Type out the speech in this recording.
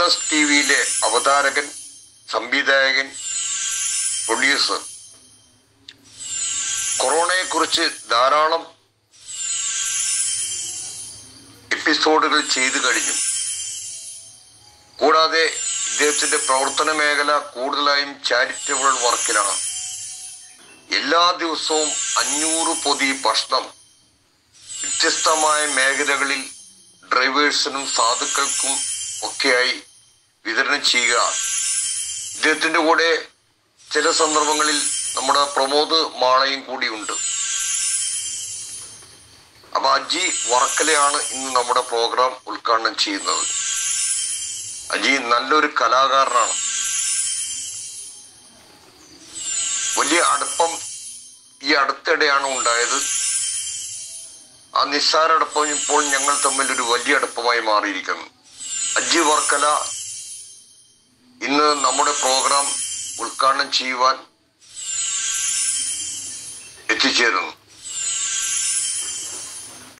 plus T വിയിലെ അവതാരകൻ സംവിധായകൻ പ്രൊഡ്യൂസർ കൊറോണയെക്കുറിച്ച് ധാരാളം എപ്പിസോഡുകൾ ചെയ്തു കഴിഞ്ഞു കൂടാതെ ഇദ്ദേഹത്തിന്റെ പ്രവർത്തന മേഖല കൂടുതലായും ചാരിറ്റബിൾ വർക്കിലാണ് എല്ലാ ദിവസവും അഞ്ഞൂറ് പൊതി ഭക്ഷണം വ്യത്യസ്തമായ മേഖലകളിൽ ഡ്രൈവേഴ്സിനും സാധുക്കൾക്കും ഒക്കെയായി വിതരണം ചെയ്യുക ഇദ്ദേഹത്തിന്റെ കൂടെ ചില സന്ദർഭങ്ങളിൽ നമ്മുടെ പ്രമോദ് മാളയും കൂടിയുണ്ട് അപ്പൊ അജി വർക്കലയാണ് ഇന്ന് നമ്മുടെ പ്രോഗ്രാം ഉദ്ഘാടനം ചെയ്യുന്നത് അജി നല്ലൊരു കലാകാരനാണ് വലിയ അടുപ്പം ഈ അടുത്തിടെയാണ് ഉണ്ടായത് ആ നിസ്സാര അടുപ്പം ഇപ്പോൾ ഞങ്ങൾ തമ്മിൽ ഒരു വലിയ അടുപ്പമായി മാറിയിരിക്കുന്നു അജി വർക്കല ഇന്ന് നമ്മുടെ പ്രോഗ്രാം ഉദ്ഘാടനം ചെയ്യുവാൻ എത്തിച്ചേരുന്നു